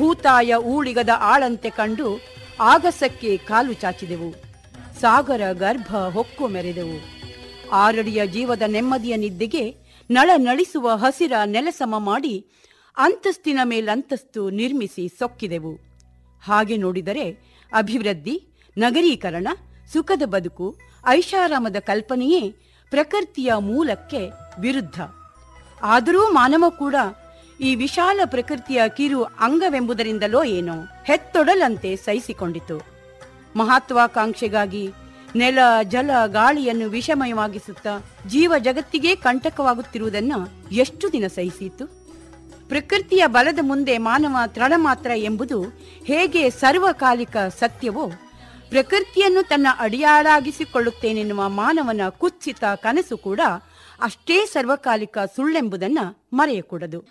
ಭೂತಾಯ ಊಳಿಗದ ಆಳಂತೆ ಕಂಡು ಆಗಸಕ್ಕೆ ಕಾಲು ಚಾಚಿದೆವು ಸಾಗರ ಗರ್ಭ ಹೊಕ್ಕು ಮೆರೆದೆವು ಆರಡಿಯ ಜೀವದ ನೆಮ್ಮದಿಯ ನಿದ್ದೆಗೆ ನಳ ನಳಿಸುವ ಹಸಿರ ನೆಲಸಮ ಮಾಡಿ ಅಂತಸ್ತಿನ ಮೇಲಂತಸ್ತು ನಿರ್ಮಿಸಿ ಸೊಕ್ಕಿದೆವು ಹಾಗೆ ನೋಡಿದರೆ ಅಭಿವೃದ್ಧಿ ನಗರೀಕರಣ ಸುಖದ ಬದುಕು ಐಷಾರಾಮದ ಕಲ್ಪನೆಯೇ ಪ್ರಕೃತಿಯ ಮೂಲಕ್ಕೆ ವಿರುದ್ಧ ಆದರೂ ಮಾನವ ಕೂಡ ಈ ವಿಶಾಲ ಪ್ರಕೃತಿಯ ಕಿರು ಅಂಗವೆಂಬುದರಿಂದಲೋ ಏನೋ ಹೆತ್ತೊಡಲಂತೆ ಸಹಿಸಿಕೊಂಡಿತು ಮಹತ್ವಾಕಾಂಕ್ಷೆಗಾಗಿ ನೆಲ ಜಲ ಗಾಳಿಯನ್ನು ವಿಷಮಯವಾಗಿಸುತ್ತಾ ಜೀವ ಜಗತ್ತಿಗೆ ಕಂಟಕವಾಗುತ್ತಿರುವುದನ್ನ ಎಷ್ಟು ದಿನ ಸಹಿಸಿತು ಪ್ರಕೃತಿಯ ಬಲದ ಮುಂದೆ ಮಾನವ ತೃಣ ಮಾತ್ರ ಎಂಬುದು ಹೇಗೆ ಸರ್ವಕಾಲಿಕ ಸತ್ಯವೋ ಪ್ರಕೃತಿಯನ್ನು ತನ್ನ ಅಡಿಯಾಳಾಗಿಸಿಕೊಳ್ಳುತ್ತೇನೆನ್ನುವ ಮಾನವನ ಕುತ್ಸಿತ ಕನಸು ಕೂಡ ಅಷ್ಟೇ ಸರ್ವಕಾಲಿಕ ಸುಳ್ಳೆಂಬುದನ್ನ ಮರೆಯಕೂಡದು